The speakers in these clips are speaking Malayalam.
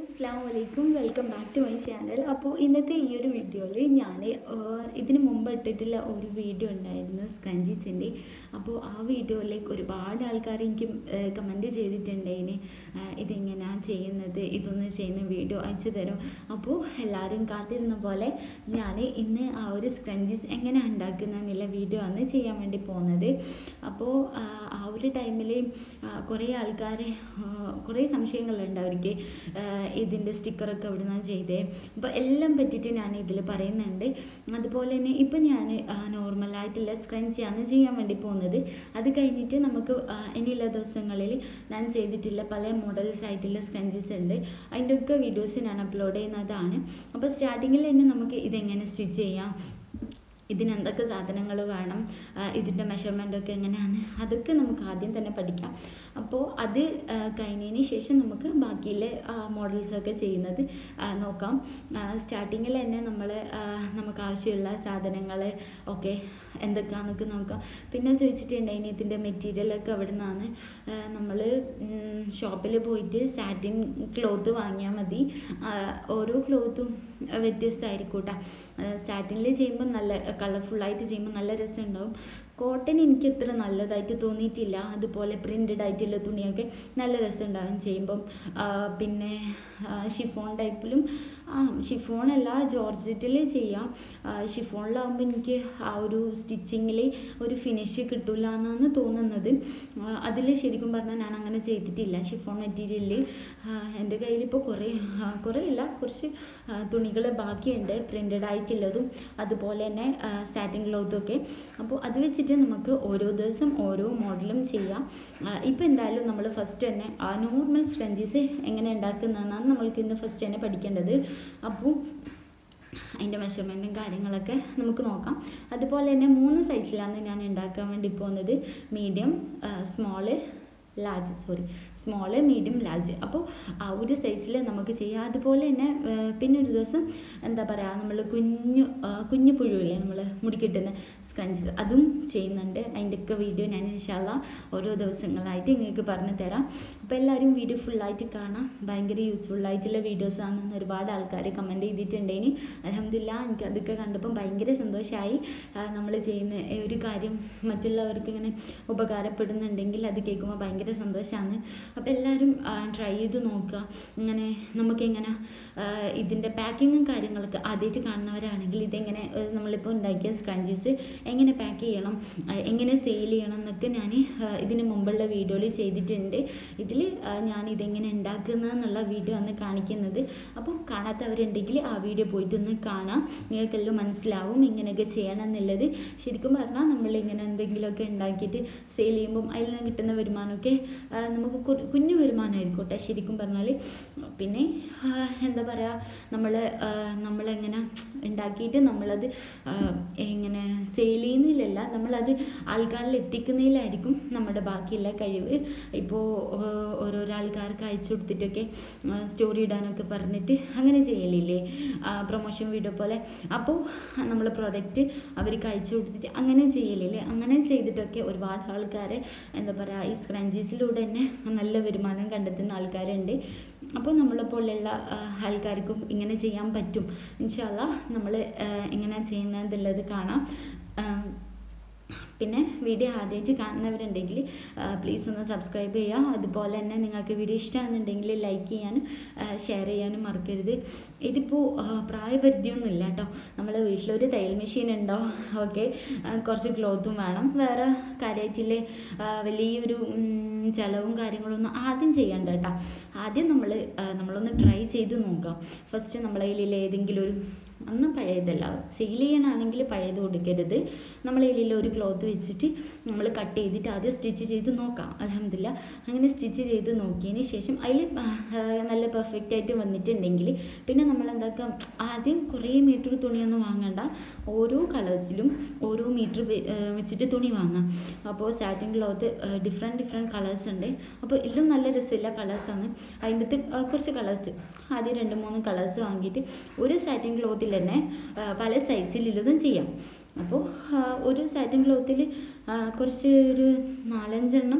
അസ്സാം വലൈക്കും welcome back to my channel അപ്പോൾ ഇന്നത്തെ ഈ ഒരു വീഡിയോയിൽ ഞാൻ ഇതിന് മുമ്പ് ഇട്ടിട്ടുള്ള ഒരു വീഡിയോ ഉണ്ടായിരുന്നു സ്ക്രഞ്ചീസിൻ്റെ അപ്പോൾ ആ വീഡിയോയിലേക്ക് ഒരുപാട് ആൾക്കാർ എനിക്ക് കമൻറ്റ് ചെയ്തിട്ടുണ്ടായിന് ഇതെങ്ങനെയാണ് ചെയ്യുന്നത് ഇതൊന്ന് ചെയ്യുന്ന വീഡിയോ അയച്ചു തരും അപ്പോൾ എല്ലാവരും കാത്തിരുന്ന പോലെ ഞാൻ ഇന്ന് ആ ഒരു സ്ക്രഞ്ചീസ് എങ്ങനെ ഉണ്ടാക്കുന്നതെന്നുള്ള വീഡിയോ ആണ് ചെയ്യാൻ വേണ്ടി പോകുന്നത് അപ്പോൾ ആ ഒരു ടൈമിൽ കുറേ ആൾക്കാർ കുറേ സംശയങ്ങളുണ്ട് അവർക്ക് ഇതിൻ്റെ സ്റ്റിക്കറൊക്കെ എവിടെ നിന്നാണ് ചെയ്തേ അപ്പോൾ എല്ലാം പറ്റിയിട്ട് ഞാൻ ഇതിൽ പറയുന്നുണ്ട് അതുപോലെ തന്നെ ഇപ്പം ഞാൻ നോർമലായിട്ടുള്ള സ്ക്രഞ്ചിയാണ് ചെയ്യാൻ വേണ്ടി പോകുന്നത് അത് കഴിഞ്ഞിട്ട് നമുക്ക് ഇനിയുള്ള ദിവസങ്ങളിൽ ഞാൻ ചെയ്തിട്ടുള്ള പല മോഡൽസ് ആയിട്ടുള്ള സ്ക്രഞ്ചീസ് ഉണ്ട് അതിൻ്റെ ഒക്കെ വീഡിയോസ് ഞാൻ അപ്ലോഡ് ചെയ്യുന്നതാണ് അപ്പോൾ സ്റ്റാർട്ടിങ്ങിൽ തന്നെ നമുക്ക് ഇതെങ്ങനെ സ്റ്റിച്ച് ചെയ്യാം ഇതിന് എന്തൊക്കെ സാധനങ്ങൾ വേണം ഇതിൻ്റെ മെഷർമെൻ്റൊക്കെ എങ്ങനെയാണ് അതൊക്കെ നമുക്ക് ആദ്യം തന്നെ പഠിക്കാം അപ്പോൾ അത് കഴിഞ്ഞതിന് ശേഷം നമുക്ക് ബാക്കിയുള്ള മോഡൽസൊക്കെ ചെയ്യുന്നത് നോക്കാം സ്റ്റാർട്ടിങ്ങിൽ തന്നെ നമ്മൾ നമുക്ക് ആവശ്യമുള്ള സാധനങ്ങൾ ഒക്കെ എന്തൊക്കെയാണെന്നൊക്കെ നോക്കാം പിന്നെ ചോദിച്ചിട്ടുണ്ടെങ്കിൽ ഇതിൻ്റെ മെറ്റീരിയലൊക്കെ എവിടെ നിന്നാണ് നമ്മൾ ഷോപ്പിൽ പോയിട്ട് സാറ്റിൻ ക്ലോത്ത് വാങ്ങിയാൽ മതി ഓരോ ക്ലോത്തും വ്യത്യസ്തമായിരിക്കും കേട്ടോ സാറ്റിനിൽ ചെയ്യുമ്പോൾ നല്ല കളർഫുള്ളായിട്ട് ചെയ്യുമ്പോൾ നല്ല രസമുണ്ടാവും കോട്ടൺ എനിക്ക് അത്ര നല്ലതായിട്ട് തോന്നിയിട്ടില്ല അതുപോലെ പ്രിൻറ്റഡ് ആയിട്ടുള്ള തുണിയൊക്കെ നല്ല രസമുണ്ടാകും ചെയ്യുമ്പം പിന്നെ ഷിഫോൺ ടൈപ്പിലും ആ ഷിഫോണല്ല ജോർജറ്റിൽ ചെയ്യാം ഷിഫോണിലാവുമ്പോൾ എനിക്ക് ആ ഒരു സ്റ്റിച്ചിങ്ങിൽ ഒരു ഫിനിഷ് കിട്ടില്ല എന്നാണ് തോന്നുന്നത് അതിൽ ശരിക്കും പറഞ്ഞാൽ ഞാൻ അങ്ങനെ ചെയ്തിട്ടില്ല ഷിഫോൺ മെറ്റീരിയലിൽ എൻ്റെ കയ്യിൽ ഇപ്പോൾ കുറേ കുറേ ഇല്ല കുറച്ച് തുണികൾ ബാക്കിയുണ്ട് പ്രിൻറ്റഡ് ആയിട്ടുള്ളതും അതുപോലെ തന്നെ സാറ്റിൻ ക്ലോത്തും ഒക്കെ അപ്പോൾ അത് വെച്ചിട്ട് നമുക്ക് ഓരോ ദിവസം ഓരോ മോഡലും ചെയ്യാം ഇപ്പോൾ എന്തായാലും നമ്മൾ ഫസ്റ്റ് തന്നെ നോർമൽ സ്ക്രഞ്ചീസ് എങ്ങനെ ഉണ്ടാക്കുന്നതെന്നാണ് നമ്മൾക്ക് ഇന്ന് ഫസ്റ്റ് തന്നെ പഠിക്കേണ്ടത് അപ്പോൾ അതിൻ്റെ മെഷർമെൻറ്റും കാര്യങ്ങളൊക്കെ നമുക്ക് നോക്കാം അതുപോലെ തന്നെ മൂന്ന് സൈസിലാണ് ഞാൻ ഉണ്ടാക്കാൻ വേണ്ടി പോകുന്നത് medium small large sorry small medium large അപ്പോൾ ആ ഒരു സൈസിൽ നമുക്ക് ചെയ്യാം അതുപോലെ തന്നെ പിന്നെ ഒരു ദിവസം എന്താ പറയുക നമ്മൾ കുഞ്ഞു കുഞ്ഞു പുഴുവില്ലേ നമ്മൾ മുടിക്കിട്ടുന്ന സ്ക്രഞ്ചസ് അതും ചെയ്യുന്നുണ്ട് അതിൻ്റെയൊക്കെ വീഡിയോ ഞാൻ ഇൻഷാല്ല ഓരോ ദിവസങ്ങളായിട്ട് നിങ്ങൾക്ക് പറഞ്ഞു തരാം അപ്പോൾ എല്ലാവരും വീഡിയോ ഫുള്ളായിട്ട് കാണാം ഭയങ്കര യൂസ്ഫുള്ളായിട്ടുള്ള വീഡിയോസാണെന്ന് ഒരുപാട് ആൾക്കാർ കമൻറ്റ് ചെയ്തിട്ടുണ്ടേനി അലഹമില്ല എനിക്ക് അതൊക്കെ കണ്ടപ്പം ഭയങ്കര സന്തോഷമായി നമ്മൾ ചെയ്യുന്ന ഒരു കാര്യം മറ്റുള്ളവർക്ക് ഇങ്ങനെ ഉപകാരപ്പെടുന്നുണ്ടെങ്കിൽ അത് കേൾക്കുമ്പോൾ ഭയങ്കര ഭയങ്കര സന്തോഷമാണ് അപ്പോൾ എല്ലാവരും ട്രൈ ചെയ്ത് നോക്കുക ഇങ്ങനെ നമുക്കെങ്ങനെ ഇതിൻ്റെ പാക്കിങ്ങും കാര്യങ്ങളൊക്കെ ആദ്യമായിട്ട് കാണുന്നവരാണെങ്കിൽ ഇതെങ്ങനെ നമ്മളിപ്പോൾ ഉണ്ടാക്കിയ സ്ക്രഞ്ചീസ് എങ്ങനെ പാക്ക് ചെയ്യണം എങ്ങനെ സെയിൽ ചെയ്യണം എന്നൊക്കെ ഞാൻ ഇതിന് മുമ്പുള്ള വീഡിയോയിൽ ചെയ്തിട്ടുണ്ട് ഇതിൽ ഞാൻ ഇതെങ്ങനെ ഉണ്ടാക്കുന്നതെന്നുള്ള വീഡിയോ ആണ് കാണിക്കുന്നത് അപ്പോൾ കാണാത്തവരുണ്ടെങ്കിൽ ആ വീഡിയോ പോയിട്ടൊന്ന് കാണാം നിങ്ങൾക്കെല്ലാം മനസ്സിലാവും ഇങ്ങനെയൊക്കെ ചെയ്യണം എന്നുള്ളത് ശരിക്കും പറഞ്ഞാൽ നമ്മളിങ്ങനെ എന്തെങ്കിലുമൊക്കെ ഉണ്ടാക്കിയിട്ട് സെയിൽ ചെയ്യുമ്പം അതിൽ നിന്ന് കിട്ടുന്ന വരുമാനമൊക്കെ നമുക്ക് കുഞ്ഞു വരുമാനമായിരിക്കട്ടെ ശരിക്കും പറഞ്ഞാൽ പിന്നെ എന്താ പറയുക നമ്മൾ നമ്മളെങ്ങനെ ഉണ്ടാക്കിയിട്ട് നമ്മളത് ഇങ്ങനെ സെയിൽ ചെയ്യുന്നതിലല്ല നമ്മളത് ആൾക്കാരിൽ എത്തിക്കുന്നതിലായിരിക്കും നമ്മുടെ ബാക്കിയുള്ള കഴിവ് ഇപ്പോൾ ഓരോരോ ആൾക്കാർക്ക് അയച്ചു കൊടുത്തിട്ടൊക്കെ സ്റ്റോറി ഇടാനൊക്കെ പറഞ്ഞിട്ട് അങ്ങനെ ചെയ്യലില്ലേ പ്രൊമോഷൻ വീഡിയോ പോലെ അപ്പോൾ നമ്മൾ പ്രൊഡക്റ്റ് അവർക്ക് അയച്ചു കൊടുത്തിട്ട് അങ്ങനെ ചെയ്യലില്ലേ അങ്ങനെ ചെയ്തിട്ടൊക്കെ ഒരുപാട് ആൾക്കാരെ എന്താ പറയുക ഈ സ്ക്രഞ്ചീസിലൂടെ തന്നെ നല്ല വരുമാനം കണ്ടെത്തുന്ന ആൾക്കാരുണ്ട് അപ്പോൾ നമ്മളെപ്പോലുള്ള ആൾക്കാർക്കും ഇങ്ങനെ ചെയ്യാൻ പറ്റും ഇൻഷാല്ല നമ്മൾ എങ്ങനെ ചെയ്യുന്നതെന്നുള്ളത് കാണാം പിന്നെ വീഡിയോ ആദ്യമായിട്ട് കാണുന്നവരുണ്ടെങ്കിൽ പ്ലീസ് ഒന്ന് സബ്സ്ക്രൈബ് ചെയ്യുക അതുപോലെ തന്നെ നിങ്ങൾക്ക് വീഡിയോ ഇഷ്ടമാണെന്നുണ്ടെങ്കിൽ ലൈക്ക് ചെയ്യാനും ഷെയർ ചെയ്യാനും മറക്കരുത് ഇതിപ്പോൾ പ്രായപരിധിയൊന്നും ഇല്ല കേട്ടോ നമ്മളെ വീട്ടിലൊരു തയ്യൽ മെഷീൻ ഉണ്ടോ ഓക്കെ കുറച്ച് ക്ലോത്തും വേണം വേറെ കാര്യമായിട്ടുള്ള വലിയൊരു ചിലവും കാര്യങ്ങളൊന്നും ആദ്യം ചെയ്യണ്ട കേട്ടോ ആദ്യം നമ്മൾ നമ്മളൊന്ന് ട്രൈ ചെയ്ത് നോക്കാം ഫസ്റ്റ് നമ്മളെ കയ്യിൽ ഏതെങ്കിലും ഒരു അന്ന് പഴയതല്ല സെയിൽ ചെയ്യാനാണെങ്കിൽ പഴയത് കൊടുക്കരുത് നമ്മൾ ഇതിൽ ഒരു ക്ലോത്ത് വെച്ചിട്ട് നമ്മൾ കട്ട് ചെയ്തിട്ട് ആദ്യം സ്റ്റിച്ച് ചെയ്ത് നോക്കാം അലഹമില്ല അങ്ങനെ സ്റ്റിച്ച് ചെയ്ത് നോക്കിയതിന് ശേഷം അതിൽ നല്ല പെർഫെക്റ്റ് ആയിട്ട് വന്നിട്ടുണ്ടെങ്കിൽ പിന്നെ നമ്മൾ എന്താക്കാം ആദ്യം കുറേ മീറ്റർ തുണിയൊന്നും വാങ്ങണ്ട ഓരോ കളേഴ്സിലും ഓരോ മീറ്റർ വെച്ചിട്ട് തുണി വാങ്ങാം അപ്പോൾ satin cloth different different colours ഉണ്ട് അപ്പോൾ എല്ലാം നല്ല രസമില്ല കളേഴ്സാണ് അതിൻ്റെ കുറച്ച് കളേഴ്സ് ആദ്യം രണ്ട് മൂന്ന് കളേഴ്സ് വാങ്ങിയിട്ട് ഒരു സാറ്റിൻ ക്ലോത്തിൽ തന്നെ പല സൈസിലുള്ളതും ചെയ്യാം അപ്പോൾ ഒരു സാറ്റിൻ ക്ലോത്തിൽ കുറച്ച് ഒരു നാലഞ്ചെണ്ണം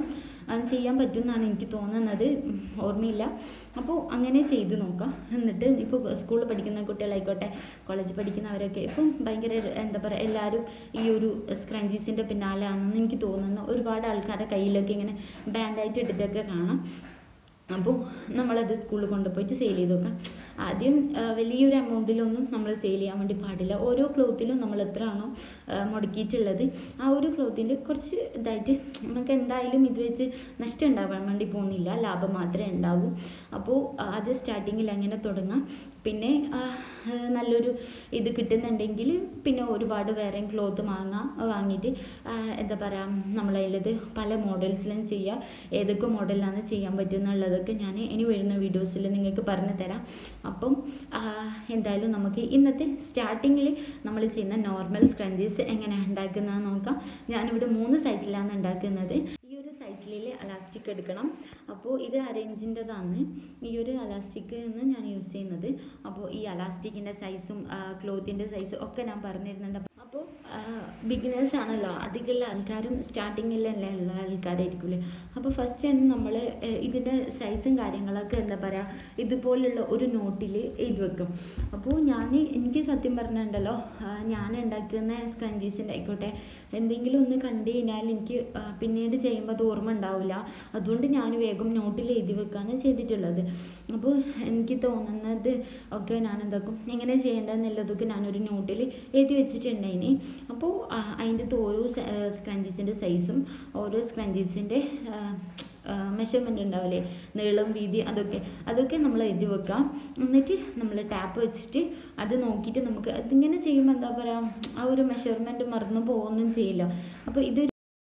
അത് ചെയ്യാൻ പറ്റുമെന്നാണ് എനിക്ക് തോന്നുന്നത് ഉം, ഓർമ്മയില്ല അപ്പോൾ അങ്ങനെ ചെയ്ത് നോക്കാം എന്നിട്ട് ഇപ്പോൾ സ്കൂളിൽ പഠിക്കുന്ന കുട്ടികളായിക്കോട്ടെ കോളേജിൽ പഠിക്കുന്നവരൊക്കെ ഇപ്പം ഭയങ്കര എന്താ പറയുക എല്ലാവരും ഈ ഒരു സ്ക്രഞ്ചീസിൻ്റെ പിന്നാലെയാണെന്ന് എനിക്ക് തോന്നുന്നു ഒരുപാട് ആൾക്കാരുടെ കയ്യിലൊക്കെ ഇങ്ങനെ ബാൻഡായിട്ട് ഇട്ടിട്ടൊക്കെ കാണാം അപ്പോൾ നമ്മളത് സ്കൂളിൽ കൊണ്ടുപോയിട്ട് സെയിൽ ചെയ്ത് നോക്കാം ആദ്യം ആ, വലിയൊരു എമൗണ്ടിലൊന്നും നമ്മൾ സെയിൽ ചെയ്യാൻ വേണ്ടി പാടില്ല ഓരോ ക്ലോത്തിലും നമ്മൾ എത്രയാണോ ആ, മുടക്കിയിട്ടുള്ളത് ആ ഒരു ക്ലോത്തിൻ്റെ കുറച്ച് ഇതായിട്ട് നമുക്ക് എന്തായാലും ഇത് വെച്ച് നഷ്ടം ഉണ്ടാവാൻ വേണ്ടി പോകുന്നില്ല ലാഭം മാത്രമേ ഉണ്ടാവൂ അപ്പോൾ ആദ്യം സ്റ്റാർട്ടിങ്ങിൽ അങ്ങനെ തുടങ്ങാം പിന്നെ ആ, നല്ലൊരു ഇത് കിട്ടുന്നുണ്ടെങ്കിൽ പിന്നെ ഒരുപാട് വേറെ ക്ലോത്ത് വാങ്ങാം വാങ്ങിയിട്ട് ആ, എന്താ പറയുക നമ്മളതിലത് പല മോഡൽസിലും ചെയ്യാം ഏതൊക്കെ മോഡലിലാണ് ചെയ്യാൻ പറ്റുന്നുള്ളതൊക്കെ ഞാൻ ഇനി വരുന്ന വീഡിയോസിൽ നിങ്ങൾക്ക് പറഞ്ഞു തരാം അപ്പം ആ, എന്തായാലും നമുക്ക് ഇന്നത്തെ സ്റ്റാർട്ടിങ്ങിൽ നമ്മൾ ചെയ്യുന്ന നോർമൽ സ്ക്രഞ്ചീസ് എങ്ങനെയാണ് ഉണ്ടാക്കുന്നത് നോക്കാം ഞാനിവിടെ മൂന്ന് സൈസിലാണ് ഉണ്ടാക്കുന്നത് ഈ ഒരു സൈസിൽ അലാസ്റ്റിക് എടുക്കണം അപ്പോൾ ഇത് അരേഞ്ചിൻ്റെതാണ് ഈ ഒരു അലാസ്റ്റിക് എന്ന് ഞാൻ യൂസ് ചെയ്യുന്നത് അപ്പോൾ ഈ അലാസ്റ്റിക്കിൻ്റെ സൈസും ക്ലോത്തിൻ്റെ സൈസും ഒക്കെ ഞാൻ പറഞ്ഞിരുന്നുണ്ട് അപ്പോൾ ബിഗിനേഴ്സ് ആണല്ലോ അധികമുള്ള ആൾക്കാരും സ്റ്റാർട്ടിങ്ങിലല്ലേ ഉള്ള ആൾക്കാരായിരിക്കില്ലേ അപ്പോൾ ഫസ്റ്റ് തന്നെ നമ്മൾ ഇതിൻ്റെ സൈസും കാര്യങ്ങളൊക്കെ എന്താ പറയുക ഇതുപോലുള്ള ഒരു നോട്ടിൽ എഴുതി വെക്കും അപ്പോൾ ഞാൻ എനിക്ക് സത്യം പറഞ്ഞിട്ടുണ്ടല്ലോ ആ, ഞാൻ ഉണ്ടാക്കുന്ന സ്ക്രഞ്ചീസിൻ്റെ ആയിക്കോട്ടെ എന്തെങ്കിലും ഒന്ന് കണ്ടു കഴിഞ്ഞാൽ എനിക്ക് ആ, പിന്നീട് ചെയ്യുമ്പോൾ അത് ഓർമ്മ ഉണ്ടാവില്ല അതുകൊണ്ട് ഞാൻ വേഗം നോട്ടിൽ എഴുതി വെക്കുകയാണ് ചെയ്തിട്ടുള്ളത് അപ്പോൾ എനിക്ക് തോന്നുന്നത് ഒക്കെ ഞാൻ എന്താക്കും എങ്ങനെ ചെയ്യേണ്ടതെന്നുള്ളതൊക്കെ ഞാനൊരു നോട്ടിൽ എഴുതി വെച്ചിട്ടുണ്ടായിന് അപ്പോൾ അതിൻ്റെ ഓരോ സ്ക്രഞ്ചീസിൻ്റെ സൈസും ഓരോ സ്ക്രഞ്ചീസിൻ്റെ മെഷർമെൻ്റ് ഉണ്ടാവില്ലേ നീളം വീതി അതൊക്കെ അതൊക്കെ നമ്മൾ എഴുതി വെക്കാം എന്നിട്ട് നമ്മൾ ടാപ്പ് വെച്ചിട്ട് അത് നോക്കിയിട്ട് നമുക്ക് അതിങ്ങനെ ചെയ്യുമ്പോൾ എന്താ പറയുക ആ ഒരു മെഷർമെൻറ്റ് മറന്നു പോകുകയൊന്നും ചെയ്യില്ല അപ്പോൾ ഇത്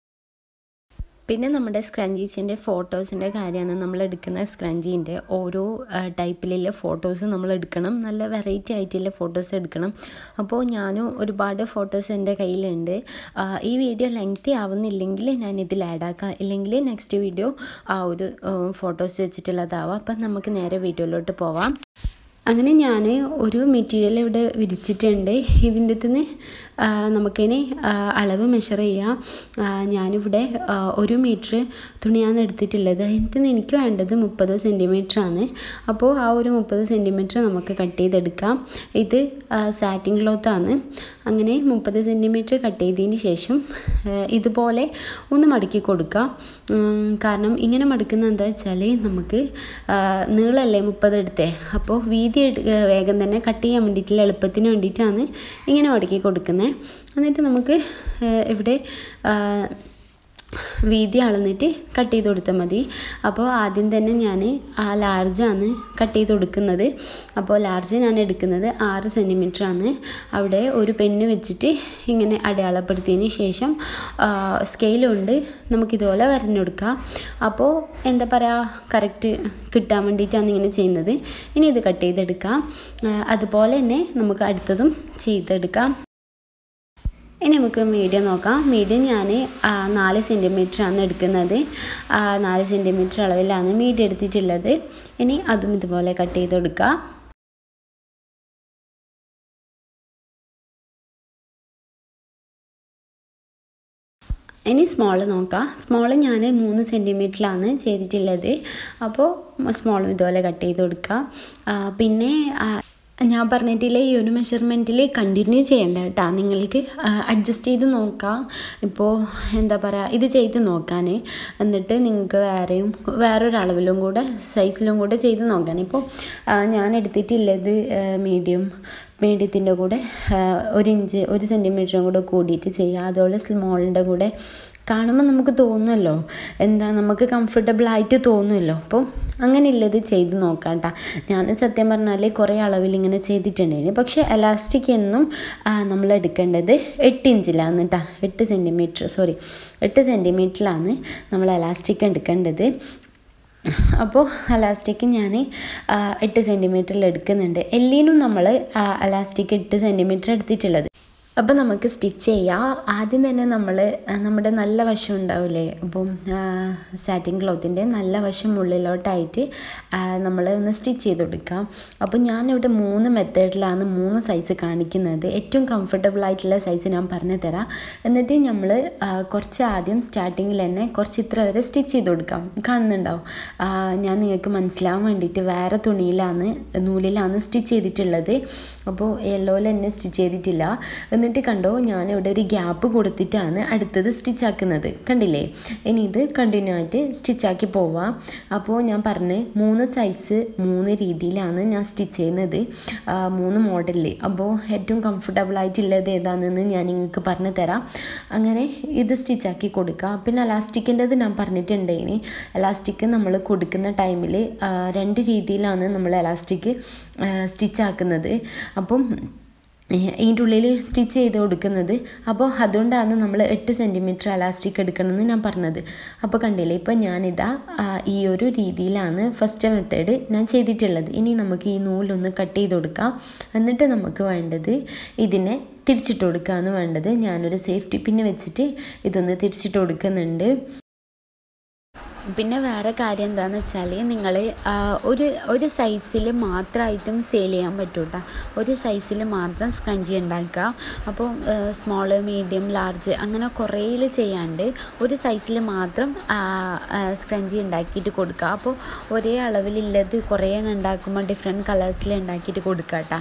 പിന്നെ നമ്മുടെ സ്ക്രഞ്ചീസിൻ്റെ ഫോട്ടോസിൻ്റെ കാര്യമാണ് നമ്മൾ എടുക്കുന്ന സ്ക്രഞ്ചീൻ്റെ ഓരോ ടൈപ്പിലുള്ള ഫോട്ടോസ് നമ്മൾ എടുക്കണം നല്ല വെറൈറ്റി ആയിട്ടുള്ള ഫോട്ടോസ് എടുക്കണം അപ്പോൾ ഞാനും ഒരുപാട് ഫോട്ടോസ് എൻ്റെ കയ്യിലുണ്ട് ആ, ഈ വീഡിയോ ലെങ്തി ആവുന്നില്ലെങ്കിൽ ഞാൻ ഇതിൽ ആഡ് ആക്കാം ഇല്ലെങ്കിൽ നെക്സ്റ്റ് വീഡിയോ ആ ഒരു ഫോട്ടോസ് വെച്ചിട്ടുള്ളതാവാം അപ്പം നമുക്ക് നേരെ വീഡിയോയിലോട്ട് പോവാം അങ്ങനെ ഞാൻ ഒരു മെറ്റീരിയൽ ഇവിടെ വിരിച്ചിട്ടുണ്ട് ഇതിൻ്റെ നിന്ന് നമുക്കിനി ആ, അളവ് മെഷർ ചെയ്യാം ആ, ഞാനിവിടെ ആ, ഒരു മീറ്റർ തുണിയാണ് എടുത്തിട്ടുള്ളത് അതിൽ നിന്ന് എനിക്ക് വേണ്ടത് മുപ്പത് സെൻറ്റിമീറ്റർ ആണ് അപ്പോൾ ആ ഒരു മുപ്പത് സെൻറ്റിമീറ്റർ നമുക്ക് കട്ട് ചെയ്തെടുക്കാം ഇത് സാറ്റിൻ ക്ലോത്താണ് അങ്ങനെ മുപ്പത് സെൻറ്റിമീറ്റർ കട്ട് ചെയ്തതിന് ശേഷം ആ, ഇതുപോലെ ഒന്ന് മടക്കി കൊടുക്കാം ഉം, കാരണം ഇങ്ങനെ മടക്കുന്നത് എന്താ വെച്ചാൽ നമുക്ക് ആ, നീളമല്ലേ മുപ്പത് എടുത്തേ അപ്പോൾ വീതി എടു- ഏ, വേഗം തന്നെ കട്ട് ചെയ്യാൻ വേണ്ടിയിട്ടുള്ള എളുപ്പത്തിന് വേണ്ടിയിട്ടാണ് ഇങ്ങനെ മടക്കി കൊടുക്കുന്നത് എന്നിട്ട് നമുക്ക് ഏ, ഇവിടെ ആ, വീതി അളന്നിട്ട് കട്ട് ചെയ്ത് കൊടുത്താൽ മതി അപ്പോൾ ആദ്യം തന്നെ ഞാൻ ആ ലാർജാണ് കട്ട് ചെയ്ത് കൊടുക്കുന്നത് അപ്പോൾ ലാർജ് ഞാൻ എടുക്കുന്നത് ആറ് സെൻറ്റിമീറ്റർ ആണ് അവിടെ ഒരു പെന്ന് വെച്ചിട്ട് ഇങ്ങനെ അടയാളപ്പെടുത്തിയതിന് ശേഷം സ്കെയിലുണ്ട് നമുക്കിതുപോലെ വരഞ്ഞു കൊടുക്കാം അപ്പോൾ എന്താ പറയുക കറക്റ്റ് കിട്ടാൻ വേണ്ടിയിട്ടാണ് ഇങ്ങനെ ചെയ്യുന്നത് ഇനി ഇത് കട്ട് ചെയ്തെടുക്കാം ആ, അതുപോലെ തന്നെ നമുക്ക് അടുത്തതും ചെയ്തെടുക്കാം ഇനി നമുക്ക് മീഡിയം നോക്കാം മീഡിയം ഞാൻ നാല് സെൻറ്റിമീറ്റർ ആണ് എടുക്കുന്നത് ആ, നാല് സെൻറ്റിമീറ്റർ അളവിലാണ് മീഡിയം എടുത്തിട്ടുള്ളത് ഇനി അതും ഇതുപോലെ കട്ട് ചെയ്ത് കൊടുക്കുക ഇനി സ്മോൾ നോക്കാം സ്മോൾ ഞാൻ മൂന്ന് സെൻറ്റിമീറ്ററിലാണ് ചെയ്തിട്ടുള്ളത് അപ്പോൾ സ്മോളും ഇതുപോലെ കട്ട് ചെയ്ത് കൊടുക്കുക ആ, പിന്നെ ആ, ഞാൻ പറഞ്ഞിട്ടില്ലേ ഈ ഒരു മെഷർമെൻറ്റിൽ കണ്ടിന്യൂ ചെയ്യേണ്ട കേട്ടോ നിങ്ങൾക്ക് അഡ്ജസ്റ്റ് ചെയ്ത് നോക്കാം ഇപ്പോൾ എന്താ പറയുക ഇത് ചെയ്ത് നോക്കാൻ എന്നിട്ട് നിങ്ങൾക്ക് വേറെയും വേറൊരു അളവിലും കൂടെ സൈസിലും കൂടെ ചെയ്ത് നോക്കാൻ ഇപ്പോൾ ആ, ഞാൻ എടുത്തിട്ടുള്ളത് മീഡിയം മീഡിയത്തിൻ്റെ കൂടെ ആ, ഒരു ഇഞ്ച് ഒരു സെൻറ്റിമീറ്ററും കൂടെ കൂടിയിട്ട് ചെയ്യുക അതുപോലെ സ്മോളിൻ്റെ കൂടെ കാണുമ്പോൾ നമുക്ക് തോന്നുമല്ലോ എന്താ നമുക്ക് കംഫർട്ടബിൾ ആയിട്ട് തോന്നുമല്ലോ അപ്പോൾ അങ്ങനെ ഉള്ളത് ചെയ്ത് നോക്കാം കേട്ടോ ഞാൻ സത്യം പറഞ്ഞാൽ കുറേ അളവിൽ ഇങ്ങനെ ചെയ്തിട്ടുണ്ടായിരുന്നു പക്ഷേ എലാസ്റ്റിക് എന്നും ആ, നമ്മൾ എടുക്കേണ്ടത് എട്ട് ഇഞ്ചിലാണ് കേട്ടോ എട്ട് സെൻറ്റിമീറ്റർ സോറി എട്ട് സെൻറ്റിമീറ്ററിലാണ് നമ്മൾ എലാസ്റ്റിക് എടുക്കേണ്ടത് അപ്പോൾ അലാസ്റ്റിക് ഞാൻ എട്ട് സെൻറ്റിമീറ്ററിൽ എടുക്കുന്നുണ്ട് എല്ലിനും നമ്മൾ അലാസ്റ്റിക് എട്ട് സെൻറ്റിമീറ്റർ എടുത്തിട്ടുള്ളത് അപ്പോൾ നമുക്ക് സ്റ്റിച്ച് ചെയ്യാം ആദ്യം തന്നെ നമ്മൾ നമ്മുടെ നല്ല വശം ഉണ്ടാവില്ലേ അപ്പം സാറ്റിൻ ക്ലോത്തിൻ്റെ നല്ല വശം ഉള്ളിലോട്ടായിട്ട് നമ്മൾ ഒന്ന് സ്റ്റിച്ച് ചെയ്ത് കൊടുക്കാം അപ്പോൾ ഞാനിവിടെ മൂന്ന് മെത്തേഡിലാണ് മൂന്ന് സൈസ് കാണിക്കുന്നത് ഏറ്റവും കംഫർട്ടബിൾ ആയിട്ടുള്ള സൈസ് ഞാൻ പറഞ്ഞു തരാം എന്നിട്ട് നമ്മൾ കുറച്ച് ആദ്യം സ്റ്റാർട്ടിങ്ങിൽ തന്നെ കുറച്ച് ഇത്ര വരെ സ്റ്റിച്ച് ചെയ്ത് കൊടുക്കാം കാണുന്നുണ്ടാവും ഞാൻ നിങ്ങൾക്ക് മനസ്സിലാവാൻ വേണ്ടിയിട്ട് വേറെ തുണിയിലാണ് നൂലിലാണ് സ്റ്റിച്ച് ചെയ്തിട്ടുള്ളത് അപ്പോൾ യെല്ലോയിൽ തന്നെ സ്റ്റിച്ച് ചെയ്തിട്ടില്ല എന്നിട്ട് കണ്ടോ ഞാനിവിടെ ഒരു ഗ്യാപ്പ് കൊടുത്തിട്ടാണ് അടുത്തത് സ്റ്റിച്ചാക്കുന്നത് കണ്ടില്ലേ ഇനി ഇത് കണ്ടിന്യൂ ആയിട്ട് സ്റ്റിച്ചാക്കി പോവാം അപ്പോൾ ഞാൻ പറഞ്ഞ് മൂന്ന് സൈസ് മൂന്ന് രീതിയിലാണ് ഞാൻ സ്റ്റിച്ച് ചെയ്യുന്നത് മൂന്ന് മോഡലിൽ അപ്പോൾ ഏറ്റവും കംഫർട്ടബിൾ ആയിട്ടുള്ളത് ഏതാണെന്ന് ഞാൻ നിങ്ങൾക്ക് പറഞ്ഞു തരാം അങ്ങനെ ഇത് സ്റ്റിച്ചാക്കി കൊടുക്കുക പിന്നെ എലാസ്റ്റിക്കിൻ്റെത് ഞാൻ പറഞ്ഞിട്ടുണ്ട് ഇനി എലാസ്റ്റിക് നമ്മൾ കൊടുക്കുന്ന ടൈമിൽ രണ്ട് രീതിയിലാണ് നമ്മൾ എലാസ്റ്റിക് സ്റ്റിച്ചാക്കുന്നത് അപ്പം ഇതിൻ്റെ ഉള്ളിൽ സ്റ്റിച്ച് ചെയ്ത് കൊടുക്കുന്നത് അപ്പോൾ അതുകൊണ്ടാണ് നമ്മൾ എട്ട് സെൻറ്റിമീറ്റർ എലാസ്റ്റിക് എടുക്കണമെന്ന് ഞാൻ പറഞ്ഞത് അപ്പോൾ കണ്ടില്ലേ ഇപ്പോൾ ഞാനിതാ ഈ ഒരു രീതിയിലാണ് ഫസ്റ്റ് മെത്തേഡ് ഞാൻ ചെയ്തിട്ടുള്ളത് ഇനി നമുക്ക് ഈ നൂലൊന്ന് കട്ട് ചെയ്ത് കൊടുക്കാം എന്നിട്ട് നമുക്ക് വേണ്ടത് ഇതിനെ തിരിച്ചിട്ട് കൊടുക്കുകയാണ് വേണ്ടത് ഞാനൊരു സേഫ്റ്റി പിന്നെ വെച്ചിട്ട് ഇതൊന്ന് തിരിച്ചിട്ട് കൊടുക്കുന്നുണ്ട് പിന്നെ വേറെ കാര്യം എന്താണെന്ന് വെച്ചാൽ നിങ്ങൾ ഒരു ഒരു സൈസിൽ മാത്രമായിട്ടും സെയിൽ ചെയ്യാൻ പറ്റും കേട്ടോ ഒരു സൈസിൽ മാത്രം സ്ക്രഞ്ചി ഉണ്ടാക്കുക അപ്പോൾ സ്മോള് മീഡിയം ലാർജ് അങ്ങനെ കുറേയിൽ ചെയ്യാണ്ട് ഒരു സൈസിൽ മാത്രം സ്ക്രഞ്ചി ഉണ്ടാക്കിയിട്ട് കൊടുക്കുക അപ്പോൾ ഒരേ അളവിലുള്ളത് കുറേ ഉണ്ടാക്കുമ്പോൾ ഡിഫറെൻറ്റ് കളേഴ്സിൽ ഉണ്ടാക്കിയിട്ട് കൊടുക്കുക കേട്ടോ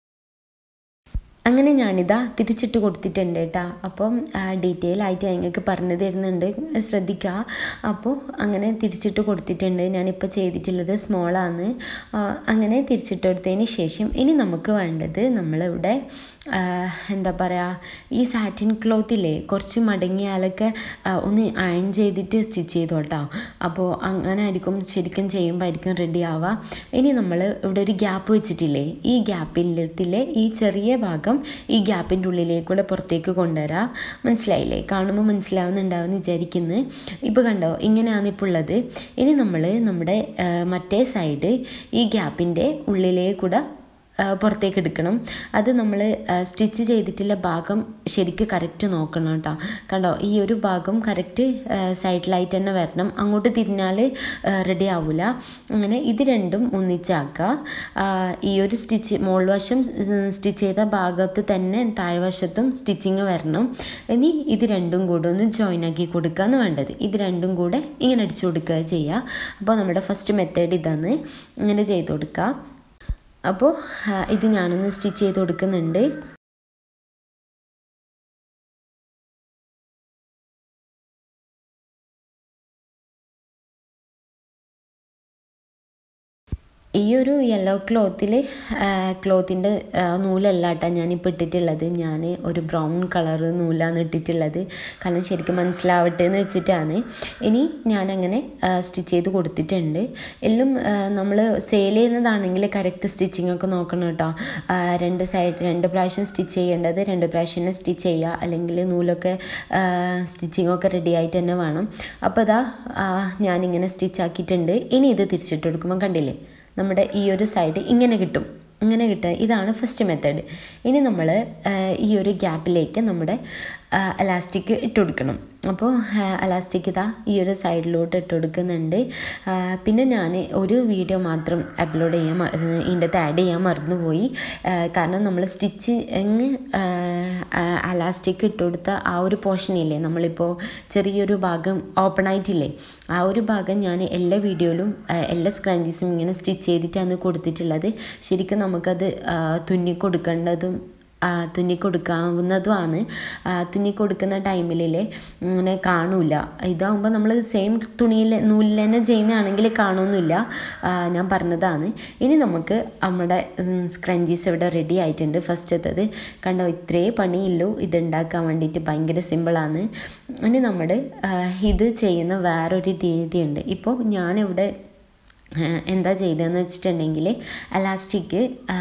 അങ്ങനെ ഞാനിതാ തിരിച്ചിട്ട് കൊടുത്തിട്ടുണ്ട് കേട്ടോ അപ്പം ഡീറ്റെയിൽ ആയിട്ട് നിങ്ങൾക്ക് പറഞ്ഞു തരുന്നുണ്ട് ശ്രദ്ധിക്കുക അപ്പോൾ അങ്ങനെ തിരിച്ചിട്ട് കൊടുത്തിട്ടുണ്ട് ഞാനിപ്പോൾ ചെയ്തിട്ടുള്ളത് സ്മോളാണ് അങ്ങനെ തിരിച്ചിട്ട് കൊടുത്തതിന് ശേഷം ഇനി നമുക്ക് വേണ്ടത് നമ്മളിവിടെ എന്താ പറയുക ഈ സാറ്റിൻ ക്ലോത്തില്ലേ കുറച്ച് മടങ്ങിയാലൊക്കെ ഒന്ന് അയൺ ചെയ്തിട്ട് സ്റ്റിച്ച് ചെയ്തു കേട്ടോ അപ്പോൾ അങ്ങനെ ആയിരിക്കും ശരിക്കും ചെയ്യുമ്പോൾ ആയിരിക്കും റെഡി ആവുക ഇനി നമ്മൾ ഇവിടെ ഒരു ഗ്യാപ്പ് വെച്ചിട്ടില്ലേ ഈ ഗ്യാപ്പിലത്തിലെ ഈ ചെറിയ ഭാഗം ഈ ഗ്യാപ്പിൻ്റെ ഉള്ളിലേക്കൂടെ പുറത്തേക്ക് കൊണ്ടുവരാം മനസ്സിലായില്ലേ കാണുമ്പോൾ മനസ്സിലാവുന്നുണ്ടാവും വിചാരിക്കുന്നു ഇപ്പോൾ കണ്ടോ ഇങ്ങനെയാണ് ഇപ്പോൾ ഉള്ളത് ഇനി നമ്മൾ നമ്മുടെ മറ്റേ സൈഡ് ഈ ഗ്യാപ്പിൻ്റെ ഉള്ളിലേക്കൂടെ പുറത്തേക്ക് എടുക്കണം അത് നമ്മൾ സ്റ്റിച്ച് ചെയ്തിട്ടുള്ള ഭാഗം ശരിക്ക് കറക്റ്റ് നോക്കണം കേട്ടോ കണ്ടോ ഈ ഒരു ഭാഗം കറക്റ്റ് സൈഡിലായിട്ട് തന്നെ വരണം അങ്ങോട്ട് തിരിഞ്ഞാൽ റെഡി ആവില്ല അങ്ങനെ ഇത് രണ്ടും ഒന്നിച്ചാക്കുക ഈ ഒരു സ്റ്റിച്ച് മോൾ വശം സ്റ്റിച്ച് ചെയ്ത ഭാഗത്ത് തന്നെ താഴ്വശത്തും സ്റ്റിച്ചിങ് വരണം ഇനി ഇത് രണ്ടും കൂടെ ഒന്ന് ജോയിൻ ആക്കി കൊടുക്കുകയെന്ന് വേണ്ടത് ഇത് രണ്ടും കൂടെ ഇങ്ങനെ അടിച്ചു കൊടുക്കുക ചെയ്യുക അപ്പോൾ നമ്മുടെ ഫസ്റ്റ് മെത്തേഡ് ഇതാണ് ഇങ്ങനെ ചെയ്ത് കൊടുക്കുക അപ്പോൾ ഇത് ഞാനൊന്ന് സ്റ്റിച്ച് ചെയ്ത് കൊടുക്കുന്നുണ്ട് ഈ ഒരു യെല്ലോ ക്ലോത്തിൽ ക്ലോത്തിൻ്റെ നൂലല്ല കേട്ടോ ഞാനിപ്പോൾ ഇട്ടിട്ടുള്ളത് ഞാൻ ഒരു ബ്രൗൺ കളർ നൂലാണ് ഇട്ടിട്ടുള്ളത് കാരണം ശരിക്കും മനസ്സിലാവട്ടെ എന്ന് വെച്ചിട്ടാണ് ഇനി ഞാനങ്ങനെ സ്റ്റിച്ച് ചെയ്ത് കൊടുത്തിട്ടുണ്ട് എല്ലാം നമ്മൾ സെയിൽ ചെയ്യുന്നതാണെങ്കിൽ കറക്റ്റ് സ്റ്റിച്ചിങ് ഒക്കെ നോക്കണം കേട്ടോ രണ്ട് സൈഡ് രണ്ട് പ്രാവശ്യം സ്റ്റിച്ച് ചെയ്യേണ്ടത് രണ്ട് പ്രാവശ്യം തന്നെ സ്റ്റിച്ച് ചെയ്യുക അല്ലെങ്കിൽ നൂലൊക്കെ സ്റ്റിച്ചിങ് ഒക്കെ റെഡി ആയിട്ട് തന്നെ വേണം അപ്പോൾ അതാ ഞാനിങ്ങനെ സ്റ്റിച്ച് ആക്കിയിട്ടുണ്ട് ഇനി ഇത് തിരിച്ചിട്ട് കൊടുക്കുമ്പോൾ കണ്ടില്ലേ നമ്മുടെ ഈ ഒരു സൈഡ് ഇങ്ങനെ കിട്ടും ഇങ്ങനെ കിട്ടുക ഇതാണ് ഫസ്റ്റ് മെത്തേഡ് ഇനി നമ്മൾ ഈ ഒരു ഗ്യാപ്പിലേക്ക് നമ്മുടെ എലാസ്റ്റിക് ഇട്ട് കൊടുക്കണം അപ്പോൾ എലാസ്റ്റിക് ഇതാ ഈ ഒരു സൈഡിലോട്ട് ഇട്ട് കൊടുക്കുന്നുണ്ട് പിന്നെ ഞാൻ ഒരു വീഡിയോ മാത്രം അപ്ലോഡ് ചെയ്യാൻ ഇതിൻ്റെ അകത്ത് ആഡ് ചെയ്യാൻ മറന്നുപോയി കാരണം നമ്മൾ സ്റ്റിച്ച് എങ്ങ് എലാസ്റ്റിക് ഇട്ട് കൊടുത്ത ആ ഒരു പോർഷനില്ലേ നമ്മളിപ്പോൾ ചെറിയൊരു ഭാഗം ഓപ്പൺ ആയിട്ടില്ലേ ആ ഒരു ഭാഗം ഞാൻ എല്ലാ വീഡിയോയിലും എല്ലാ സ്ക്രഞ്ചീസും ഇങ്ങനെ സ്റ്റിച്ച് ചെയ്തിട്ടാണ് കൊടുത്തിട്ടുള്ളത് ശരിക്കും നമുക്കത് തുന്നി കൊടുക്കേണ്ടതും തുന്നി കൊടുക്കാവുന്നതുമാണ് തുന്നി കൊടുക്കുന്ന ടൈമിലെ ഇങ്ങനെ കാണൂല ഇതാകുമ്പോൾ നമ്മൾ സെയിം തുണിയിൽ നൂലിൽ തന്നെ ചെയ്യുന്നതാണെങ്കിൽ കാണുമൊന്നുമില്ല ഞാൻ പറഞ്ഞതാണ് ഇനി നമുക്ക് നമ്മുടെ സ്ക്രഞ്ചീസ് ഇവിടെ റെഡി ആയിട്ടുണ്ട് ഫസ്റ്റത്തത് കണ്ടോ ഇത്രേ പണിയില്ലൂ ഇത് ഉണ്ടാക്കാൻ വേണ്ടിയിട്ട് ഭയങ്കര സിമ്പിളാണ് ഇനി നമ്മൾ ഇത് ചെയ്യുന്ന വേറൊരു രീതിയുണ്ട് ഇപ്പോൾ ഞാനിവിടെ എന്താ ചെയ്തതെന്ന് വെച്ചിട്ടുണ്ടെങ്കിൽ എലാസ്റ്റിക്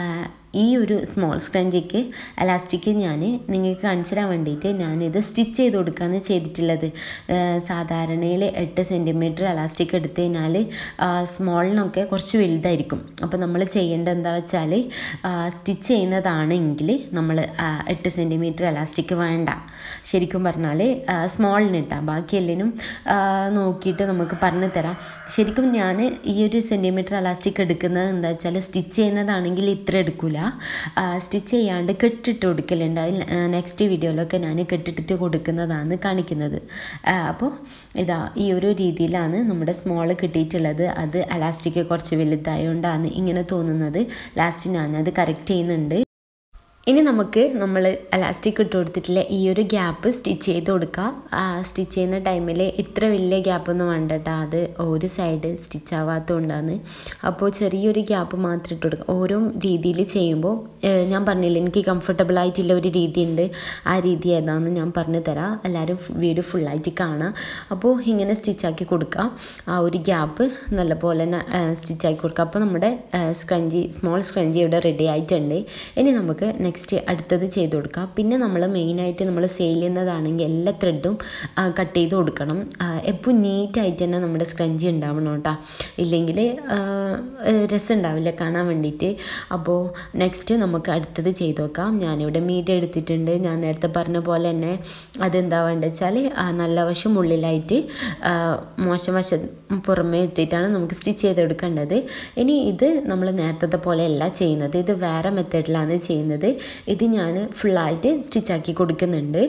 ഈ ഒരു സ്മോൾ സ്ക്രഞ്ചിക്ക് അലാസ്റ്റിക് ഞാൻ നിങ്ങൾക്ക് കാണിച്ചു തരാൻ വേണ്ടിയിട്ട് ഞാനിത് സ്റ്റിച്ച് ചെയ്ത് കൊടുക്കുകയാണ് ചെയ്തിട്ടുള്ളത് സാധാരണയിൽ എട്ട് സെൻറ്റിമീറ്റർ അലാസ്റ്റിക് എടുത്തു കഴിഞ്ഞാൽ സ്മോളിനൊക്കെ കുറച്ച് വലുതായിരിക്കും അപ്പോൾ നമ്മൾ ചെയ്യേണ്ടത് എന്താ വെച്ചാൽ സ്റ്റിച്ച് ചെയ്യുന്നതാണെങ്കിൽ നമ്മൾ എട്ട് സെൻറ്റിമീറ്റർ അലാസ്റ്റിക് വേണ്ട ശരിക്കും പറഞ്ഞാൽ സ്മോളിന് ഇട്ടാൽ ബാക്കി എല്ലാം നോക്കിയിട്ട് നമുക്ക് പറഞ്ഞു തരാം ശരിക്കും ഞാൻ ഈ ഒരു സെൻറ്റിമീറ്റർ അലാസ്റ്റിക് എടുക്കുന്നത് എന്താ വെച്ചാൽ സ്റ്റിച്ച് ചെയ്യുന്നതാണെങ്കിൽ ഇത്ര എടുക്കില്ല സ്റ്റിച്ച് ചെയ്യാണ്ട് കെട്ടിട്ട് കൊടുക്കലുണ്ട് അതിൽ നെക്സ്റ്റ് വീഡിയോയിലൊക്കെ ഞാൻ കെട്ടിട്ടിട്ട് കൊടുക്കുന്നതാണ് കാണിക്കുന്നത് അപ്പോൾ ഇതാ ഈ ഒരു രീതിയിലാണ് നമ്മുടെ സ്മോൾ കിട്ടിയിട്ടുള്ളത് അത് അലാസ്റ്റിക് കുറച്ച് വലുതായതുകൊണ്ടാണ് ഇങ്ങനെ തോന്നുന്നത് ലാസ്റ്റ് ഞാനത് കറക്റ്റ് ചെയ്യുന്നുണ്ട് ഇനി നമുക്ക് നമ്മൾ അലാസ്റ്റിക് ഇട്ട് കൊടുത്തിട്ടുള്ള ഈ ഒരു ഗ്യാപ്പ് സ്റ്റിച്ച് ചെയ്ത് കൊടുക്കുക സ്റ്റിച്ച് ചെയ്യുന്ന ടൈമിൽ ഇത്ര വലിയ ഗ്യാപ്പൊന്നും വേണ്ട കേട്ടോ അത് ഒരു സൈഡ് സ്റ്റിച്ച് ആവാത്തതുകൊണ്ടാണ് അപ്പോൾ ചെറിയൊരു ഗ്യാപ്പ് മാത്രം ഇട്ട് കൊടുക്കുക ഓരോ രീതിയിൽ ചെയ്യുമ്പോൾ ഞാൻ പറഞ്ഞില്ല എനിക്ക് കംഫർട്ടബിൾ ആയിട്ടുള്ള ഒരു രീതി ഉണ്ട് ആ രീതി ഏതാണെന്ന് ഞാൻ പറഞ്ഞു തരാം എല്ലാവരും വീഡിയോ ഫുള്ളായിട്ട് കാണാം അപ്പോൾ ഇങ്ങനെ സ്റ്റിച്ചാക്കി കൊടുക്കുക ആ ഒരു ഗ്യാപ്പ് നല്ലപോലെ തന്നെ സ്റ്റിച്ചാക്കി കൊടുക്കുക അപ്പോൾ നമ്മുടെ സ്ക്രഞ്ചി സ്മോൾ സ്ക്രഞ്ചി ഇവിടെ റെഡി ആയിട്ടുണ്ട് ഇനി നമുക്ക് നെക്സ്റ്റ് നെക്സ്റ്റ് അടുത്തത് ചെയ്ത് കൊടുക്കുക പിന്നെ നമ്മൾ മെയിനായിട്ട് നമ്മൾ സെയിൽ ചെയ്യുന്നതാണെങ്കിൽ എല്ലാ ത്രെഡും കട്ട് ചെയ്ത് കൊടുക്കണം എപ്പോൾ നീറ്റായിട്ട് തന്നെ നമ്മുടെ സ്ക്രഞ്ചി ഉണ്ടാവണം കേട്ടോ ഇല്ലെങ്കിൽ രസം ഉണ്ടാവില്ല കാണാൻ വേണ്ടിയിട്ട് അപ്പോൾ നെക്സ്റ്റ് നമുക്ക് അടുത്തത് ചെയ്ത് നോക്കാം ഞാനിവിടെ മീറ്റ് എടുത്തിട്ടുണ്ട് ഞാൻ നേരത്തെ പറഞ്ഞ പോലെ തന്നെ അതെന്താ വേണ്ടത് വെച്ചാൽ നല്ല വശം ഉള്ളിലായിട്ട് മോശം വശം പുറമേ ഇട്ടിട്ടാണ് നമുക്ക് സ്റ്റിച്ച് ചെയ്തെടുക്കേണ്ടത് ഇനി ഇത് നമ്മൾ നേരത്തെ പോലെയല്ല ചെയ്യുന്നത് ഇത് വേറെ മെത്തേഡിലാണ് ചെയ്യുന്നത് ഇത് ഞാൻ ഫുള്ളായിട്ട് സ്റ്റിച്ചാക്കി കൊടുക്കുന്നുണ്ട്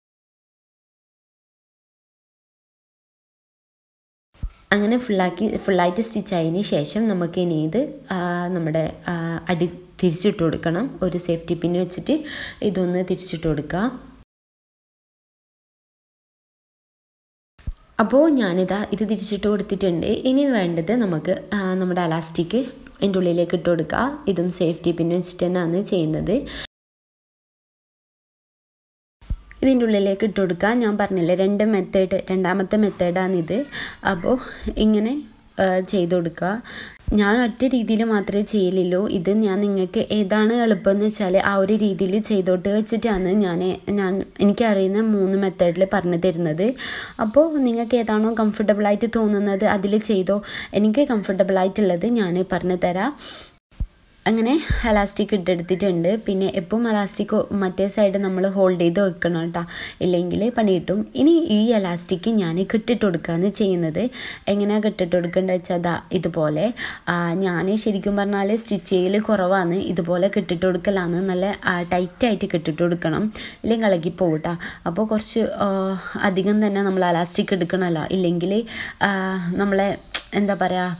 അങ്ങനെ ഫുള്ളാക്കി ഫുള്ളായിട്ട് സ്റ്റിച്ച് ആയതിന് ശേഷം നമുക്ക് ഇനി ഇത് നമ്മുടെ അടി തിരിച്ചിട്ട് കൊടുക്കണം ഒരു സേഫ്റ്റി പിൻ വെച്ചിട്ട് ഇതൊന്ന് തിരിച്ചിട്ട് കൊടുക്കുക അപ്പോൾ ഞാനിതാ ഇത് തിരിച്ചിട്ട് കൊടുത്തിട്ടുണ്ട് ഇനി വേണ്ടത് നമുക്ക് നമ്മുടെ അലാസ്റ്റിക് അതിൻ്റെ ഉള്ളിലേക്ക് ഇട്ട് കൊടുക്കുക ഇതും സേഫ്റ്റി പിൻ വെച്ചിട്ട് തന്നെയാണ് ചെയ്യുന്നത് ഇതിൻ്റെ ഉള്ളിലേക്ക് ഇട്ട് കൊടുക്കുക ഞാൻ പറഞ്ഞില്ലേ രണ്ട് മെത്തേഡ് രണ്ടാമത്തെ മെത്തേഡാണിത് അപ്പോൾ ഇങ്ങനെ ചെയ്ത് കൊടുക്കുക ഞാൻ ഒറ്റ രീതിയിൽ മാത്രമേ ചെയ്യലുള്ളൂ ഇത് ഞാൻ നിങ്ങൾക്ക് ഏതാണ് എളുപ്പം എന്ന് വെച്ചാൽ ആ ഒരു രീതിയിൽ ചെയ്തോട്ട് വെച്ചിട്ടാണ് ഞാൻ ഞാൻ എനിക്കറിയുന്ന മൂന്ന് മെത്തേഡിൽ പറഞ്ഞു തരുന്നത് അപ്പോൾ നിങ്ങൾക്ക് ഏതാണോ കംഫർട്ടബിളായിട്ട് തോന്നുന്നത് അതിൽ ചെയ്തോ എനിക്ക് കംഫർട്ടബിളായിട്ടുള്ളത് ഞാൻ പറഞ്ഞു തരാം അങ്ങനെ അലാസ്റ്റിക് ഇട്ടെടുത്തിട്ടുണ്ട് പിന്നെ എപ്പം അലാസ്റ്റിക് മറ്റേ സൈഡ് നമ്മൾ ഹോൾഡ് ചെയ്ത് വെക്കണം കേട്ടോ ഇല്ലെങ്കിൽ പണി കിട്ടും ഇനി ഈ അലാസ്റ്റിക് ഞാൻ കെട്ടിട്ട് കൊടുക്കുകയാണ് ചെയ്യുന്നത് എങ്ങനെയാണ് കെട്ടിട്ട് കൊടുക്കേണ്ടത് വെച്ചാൽ അതാ ഇതുപോലെ ഞാൻ ശരിക്കും പറഞ്ഞാൽ സ്റ്റിച്ച് ചെയ്യൽ കുറവാണ് ഇതുപോലെ കെട്ടിട്ട് കൊടുക്കലാണ് നല്ല ടൈറ്റായിട്ട് കെട്ടിട്ട് കൊടുക്കണം ഇല്ലെങ്കിൽ ഇളകി പോകട്ടോ അപ്പോൾ കുറച്ച് അധികം തന്നെ നമ്മൾ അലാസ്റ്റിക് എടുക്കണമല്ലോ ഇല്ലെങ്കിൽ നമ്മളെ എന്താ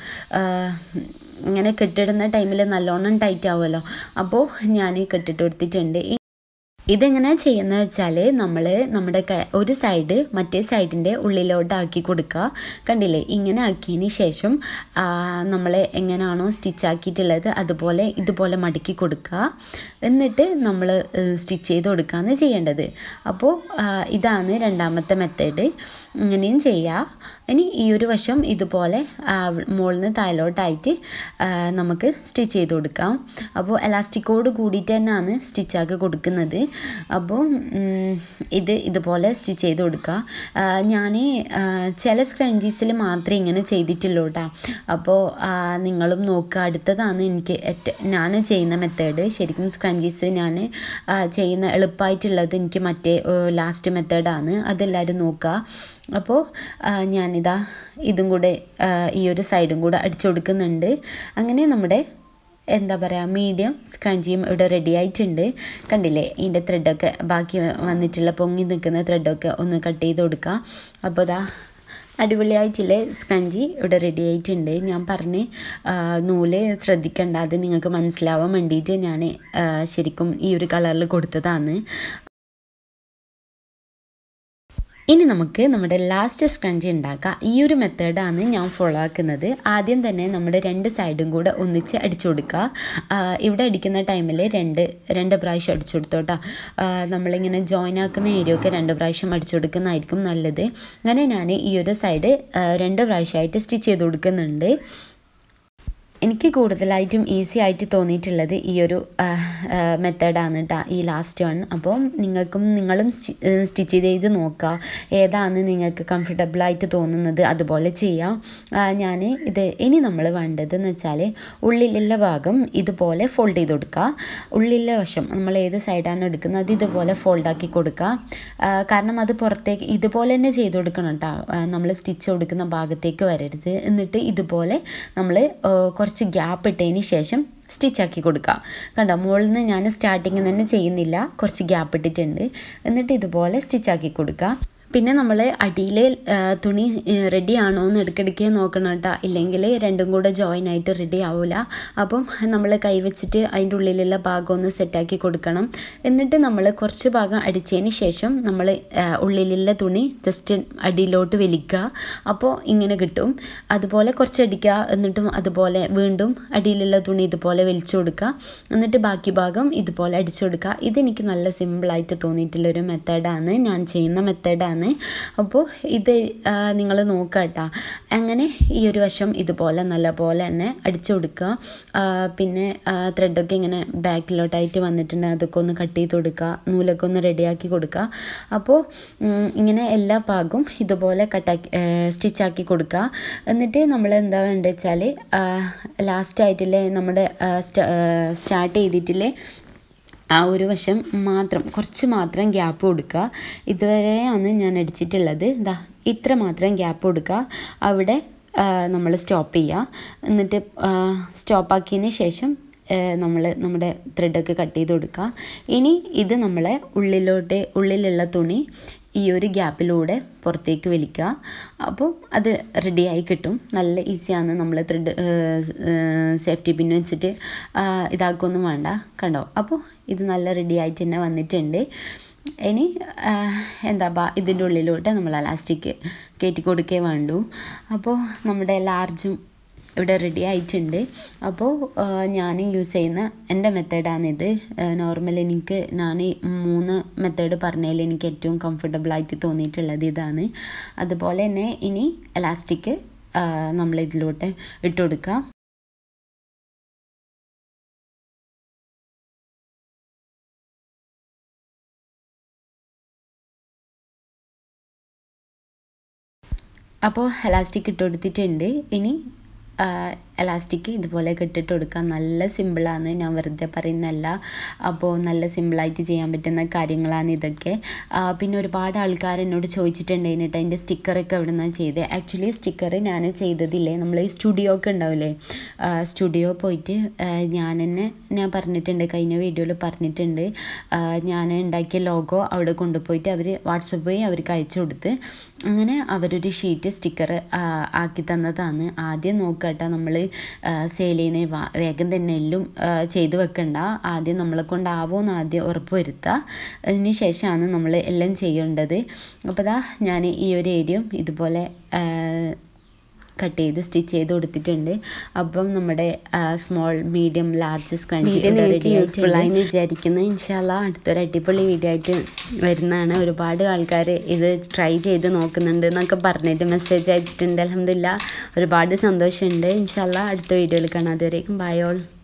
പറയുക ഇങ്ങനെ കെട്ടിടുന്ന ടൈമിൽ നല്ലോണം ടൈറ്റ് ആവുമല്ലോ അപ്പോൾ ഞാൻ കെട്ടിട്ട് കൊടുത്തിട്ടുണ്ട് ഇതെങ്ങനെ ചെയ്യുന്നത് വെച്ചാൽ നമ്മൾ നമ്മുടെ ഒരു സൈഡ് മറ്റേ സൈഡിൻ്റെ ഉള്ളിലോട്ടാക്കി കൊടുക്കുക കണ്ടില്ലേ ഇങ്ങനെ ആക്കിയതിന് ശേഷം നമ്മൾ എങ്ങനെയാണോ സ്റ്റിച്ച് ആക്കിയിട്ടുള്ളത് അതുപോലെ ഇതുപോലെ മടക്കി കൊടുക്കുക എന്നിട്ട് നമ്മൾ സ്റ്റിച്ച് ചെയ്ത് കൊടുക്കുകയാണ് ചെയ്യേണ്ടത് അപ്പോൾ ഇതാണ് രണ്ടാമത്തെ മെത്തേഡ് ഇങ്ങനെയും ചെയ്യുക ഇനി ഈ ഒരു വശം ഇതുപോലെ മുകളിൽ നിന്ന് താഴോട്ടായിട്ട് നമുക്ക് സ്റ്റിച്ച് ചെയ്ത് കൊടുക്കാം അപ്പോൾ എലാസ്റ്റിക്കോട് കൂടിയിട്ട് തന്നെയാണ് സ്റ്റിച്ചാക്കി കൊടുക്കുന്നത് അപ്പോൾ ഇത് ഇതുപോലെ സ്റ്റിച്ച് ചെയ്ത് കൊടുക്കുക ഞാൻ ചില സ്ക്രഞ്ചീസിൽ മാത്രമേ ഇങ്ങനെ ചെയ്തിട്ടുള്ളൂ കേട്ടോ അപ്പോൾ നിങ്ങളും നോക്കുക അടുത്തതാണ് എനിക്ക് ഞാൻ ചെയ്യുന്ന മെത്തേഡ് ശരിക്കും സ്ക്രഞ്ചീസ് ഞാൻ ചെയ്യുന്ന എളുപ്പമായിട്ടുള്ളത് എനിക്ക് മറ്റേ ലാസ്റ്റ് മെത്തേഡാണ് അതെല്ലാവരും നോക്കുക അപ്പോൾ ഞാനിതാ ഇതും കൂടെ ഈ ഒരു സൈഡും കൂടെ അടിച്ചു കൊടുക്കുന്നുണ്ട് അങ്ങനെ നമ്മുടെ എന്താ പറയുക മീഡിയം സ്ക്രഞ്ചിയും ഇവിടെ റെഡി ആയിട്ടുണ്ട് കണ്ടില്ലേ ഇതിൻ്റെ ത്രെഡൊക്കെ ബാക്കി വന്നിട്ടുള്ള പൊങ്ങി നിൽക്കുന്ന ത്രെഡൊക്കെ ഒന്ന് കട്ട് ചെയ്ത് കൊടുക്കുക അപ്പോൾ ഇതാ അടിപൊളിയായിട്ടില്ലേ സ്ക്രഞ്ചി ഇവിടെ റെഡി ആയിട്ടുണ്ട് ഞാൻ പറഞ്ഞ് നൂല് ശ്രദ്ധിക്കേണ്ട അത് നിങ്ങൾക്ക് മനസ്സിലാവാൻ വേണ്ടിയിട്ട് ഞാൻ ശരിക്കും ഈ ഒരു കളറിൽ കൊടുത്തതാണ് ഇനി നമുക്ക് നമ്മുടെ ലാസ്റ്റ് സ്ക്രഞ്ചി ഉണ്ടാക്കാം ഈ ഒരു മെത്തേഡാണ് ഞാൻ ഫോളോ ആക്കുന്നത് ആദ്യം തന്നെ നമ്മുടെ രണ്ട് സൈഡും കൂടെ ഒന്നിച്ച് അടിച്ചു കൊടുക്കുക ഇവിടെ അടിക്കുന്ന ടൈമിൽ രണ്ട് രണ്ട് പ്രാവശ്യം അടിച്ചു കൊടുത്തോട്ടാ നമ്മളിങ്ങനെ ജോയിൻ ആക്കുന്ന ഏരിയ ഒക്കെ രണ്ട് പ്രാവശ്യം അടിച്ചു കൊടുക്കുന്നതായിരിക്കും നല്ലത് അങ്ങനെ ഞാൻ ഈ ഒരു സൈഡ് രണ്ട് പ്രാവശ്യമായിട്ട് സ്റ്റിച്ച് ചെയ്ത് കൊടുക്കുന്നുണ്ട് എനിക്ക് കൂടുതലായിട്ടും ഈസി ആയിട്ട് തോന്നിയിട്ടുള്ളത് ഈ ഒരു മെത്തേഡാണ് കേട്ടോ ഈ ലാസ്റ്റ് വൺ അപ്പോൾ നിങ്ങൾക്കും നിങ്ങളും സ്റ്റിച്ച് ചെയ്ത് നോക്കുക ഏതാണ് നിങ്ങൾക്ക് കംഫർട്ടബിളായിട്ട് തോന്നുന്നത് അതുപോലെ ചെയ്യാം ഞാൻ ഇത് ഇനി നമ്മൾ വേണ്ടതെന്ന് വെച്ചാൽ ഉള്ളിലുള്ള ഭാഗം ഇതുപോലെ ഫോൾഡ് ചെയ്ത് കൊടുക്കുക ഉള്ളിലെ വശം നമ്മൾ ഏത് സൈഡാണ് എടുക്കുന്നത് അത് ഇതുപോലെ ഫോൾഡാക്കി കൊടുക്കുക ആ, കാരണം അത് പുറത്തേക്ക് ഇതുപോലെ തന്നെ ചെയ്ത് കൊടുക്കണം കേട്ടോ നമ്മൾ സ്റ്റിച്ച് കൊടുക്കുന്ന ഭാഗത്തേക്ക് വരരുത് എന്നിട്ട് ഇതുപോലെ നമ്മൾ കുറച്ച് ഗ്യാപ്പ് ഇട്ടതിന് ശേഷം സ്റ്റിച്ചാക്കി കൊടുക്കുക കണ്ടോ മുകളിൽ നിന്ന് ഞാൻ സ്റ്റാർട്ടിങ്ങിൽ തന്നെ ചെയ്യുന്നില്ല കുറച്ച് ഗ്യാപ്പ് ഇട്ടിട്ടുണ്ട് എന്നിട്ട് ഇതുപോലെ സ്റ്റിച്ചാക്കി കൊടുക്കുക പിന്നെ നമ്മൾ അടിയിൽ തുണി റെഡി ആണോ എന്ന് ഇടയ്ക്കിടയ്ക്ക് നോക്കണം കേട്ടോ ഇല്ലെങ്കിൽ രണ്ടും കൂടെ ജോയിൻ ആയിട്ട് റെഡി ആവില്ല അപ്പം നമ്മൾ കൈ വെച്ചിട്ട് അതിൻ്റെ ഉള്ളിലുള്ള ഭാഗം ഒന്ന് സെറ്റാക്കി കൊടുക്കണം എന്നിട്ട് നമ്മൾ കുറച്ച് ഭാഗം അടിച്ചതിന് ശേഷം നമ്മൾ ഉള്ളിലുള്ള തുണി ജസ്റ്റ് അടിയിലോട്ട് വലിക്കുക അപ്പോൾ ഇങ്ങനെ കിട്ടും അതുപോലെ കുറച്ച് അടിക്കുക എന്നിട്ടും അതുപോലെ വീണ്ടും അടിയിലുള്ള തുണി ഇതുപോലെ വലിച്ചു കൊടുക്കുക എന്നിട്ട് ബാക്കി ഭാഗം ഇതുപോലെ അടിച്ചു കൊടുക്കുക ഇതെനിക്ക് നല്ല സിമ്പിളായിട്ട് തോന്നിയിട്ടുള്ളൊരു മെത്തേഡാണ് ഞാൻ ചെയ്യുന്ന മെത്തേഡാണ് അപ്പോൾ ഇത് നിങ്ങൾ നോക്കുക കേട്ടോ അങ്ങനെ ഈ ഒരു വശം ഇതുപോലെ നല്ലപോലെ തന്നെ അടിച്ചു കൊടുക്കുക ആ, പിന്നെ ത്രെഡൊക്കെ ഇങ്ങനെ ബാക്കിലോട്ടായിട്ട് വന്നിട്ടുണ്ട് അതൊക്കെ ഒന്ന് കട്ട് ചെയ്ത് കൊടുക്കുക നൂലൊക്കെ ഒന്ന് റെഡിയാക്കി കൊടുക്കുക അപ്പോൾ ഉം, ഇങ്ങനെ എല്ലാ ഭാഗവും ഇതുപോലെ കട്ടാക്കി സ്റ്റിച്ചാക്കി കൊടുക്കുക എന്നിട്ട് നമ്മൾ എന്താ വേണ്ടത് വെച്ചാൽ ലാസ്റ്റായിട്ടില്ലേ നമ്മുടെ സ്റ്റാർട്ട് ചെയ്തിട്ടില്ലേ ആ ഒരു വശം മാത്രം കുറച്ച് മാത്രം ഗ്യാപ്പ് കൊടുക്കുക ഇതുവരെയാണ് ഞാൻ അടിച്ചിട്ടുള്ളത് ഇതാ ഇത്ര മാത്രം ഗ്യാപ്പ് കൊടുക്കുക അവിടെ നമ്മൾ സ്റ്റോപ്പ് ചെയ്യുക എന്നിട്ട് സ്റ്റോപ്പാക്കിയതിന് ശേഷം നമ്മൾ നമ്മുടെ ത്രെഡൊക്കെ കട്ട് ചെയ്ത് കൊടുക്കുക ഇനി ഇത് നമ്മളെ ഉള്ളിലോട്ട് ഉള്ളിലുള്ള തുണി ഈ ഒരു ഗ്യാപ്പിലൂടെ പുറത്തേക്ക് വലിക്കുക അപ്പോൾ അത് റെഡിയായി കിട്ടും നല്ല ഈസിയാണ് നമ്മൾ ത്രെഡ് സേഫ്റ്റി പിൻ വെച്ചിട്ട് ആ, ഇതാക്കൊന്നും വേണ്ട കണ്ടോ അപ്പോൾ ഇത് നല്ല റെഡി ആയിട്ട് തന്നെ വന്നിട്ടുണ്ട് ഇനി ആ, എന്താ ബാ ഇതിൻ്റെ ഉള്ളിലോട്ട് നമ്മൾ അലാസ്റ്റിക് കയറ്റി കൊടുക്കേ വേണ്ടൂ അപ്പോൾ നമ്മുടെ ലാർജും ഇവിടെ റെഡി ആയിട്ടുണ്ട് അപ്പോൾ ഞാൻ യൂസ് ചെയ്യുന്ന എൻ്റെ മെത്തേഡാണിത് നോർമൽ എനിക്ക് ഞാൻ ഈ മൂന്ന് മെത്തേഡ് പറഞ്ഞതിൽ എനിക്ക് ഏറ്റവും കംഫർട്ടബിൾ ആയിട്ട് തോന്നിയിട്ടുള്ളത് ഇതാണ് അതുപോലെ തന്നെ ഇനി എലാസ്റ്റിക് നമ്മൾ ഇതിലോട്ട് ഇട്ട് കൊടുക്കുക അപ്പോൾ എലാസ്റ്റിക് ഇട്ട് കൊടുത്തിട്ടുണ്ട് ഇനി എലാസ്റ്റിക് ഇതുപോലെ കെട്ടിട്ട് കൊടുക്കാൻ നല്ല സിമ്പിളാണ് ഞാൻ വെറുതെ പറയുന്നതല്ല അപ്പോൾ നല്ല സിമ്പിളായിട്ട് ചെയ്യാൻ പറ്റുന്ന കാര്യങ്ങളാണ് ഇതൊക്കെ ആ, പിന്നെ ഒരുപാട് ആൾക്കാർ എന്നോട് ചോദിച്ചിട്ടുണ്ടായിരുന്നു കേട്ടോ അതിൻ്റെ സ്റ്റിക്കറൊക്കെ എവിടെ നിന്നാണ് ചെയ്തത് ആക്ച്വലി സ്റ്റിക്കർ ഞാൻ ചെയ്തതില്ലേ നമ്മൾ ഈ സ്റ്റുഡിയോ ഒക്കെ ഉണ്ടാവില്ലേ സ്റ്റുഡിയോ പോയിട്ട് ആ, ഞാൻ തന്നെ ഞാൻ പറഞ്ഞിട്ടുണ്ട് കഴിഞ്ഞ വീഡിയോയിൽ പറഞ്ഞിട്ടുണ്ട് ആ, ഞാൻ ഉണ്ടാക്കിയ ലോഗോ അവിടെ കൊണ്ടുപോയിട്ട് അവർ വാട്സപ്പ് വഴി അവർക്ക് അയച്ചു കൊടുത്ത് അങ്ങനെ അവരൊരു ഷീറ്റ് സ്റ്റിക്കർ ആക്കി തന്നതാണ് ആദ്യം നോക്കട്ടെ നമ്മൾ സെയിൽ ചെയ്യുന്ന വാ- വേഗം തന്നെ എല്ലാം ആ, ചെയ്ത് വെക്കണ്ട ആദ്യം നമ്മളെ കൊണ്ടാവുമെന്ന് ആദ്യം ഉറപ്പ് വരുത്തുക അതിന് ശേഷമാണ് നമ്മൾ എല്ലാം ചെയ്യേണ്ടത് അപ്പോൾ ദാ ഞാൻ ഈ ഒരു ഏരിയയും ഇതുപോലെ ആ, കട്ട് ചെയ്ത് സ്റ്റിച്ച് ചെയ്ത് കൊടുത്തിട്ടുണ്ട് അപ്പം നമ്മുടെ small medium large scrunch Video നിങ്ങൾക്ക് യൂസ്ഫുൾ ആയി എന്ന് വിചാരിക്കുന്നു ഇൻഷാല്ല അടുത്തൊരു അടിപൊളി വീഡിയോ ആയിട്ട് വരുന്നതാണ് ഒരുപാട് ആൾക്കാർ ഇത് ട്രൈ ചെയ്ത് നോക്കുന്നുണ്ട് എന്നൊക്കെ പറഞ്ഞിട്ട് മെസ്സേജ് അയച്ചിട്ടുണ്ട് അലഹമില്ല ഒരുപാട് സന്തോഷമുണ്ട് ഇൻഷാല്ല അടുത്ത വീഡിയോയിൽ കാണാം അതുവരേക്കും ബൈ ഓൾ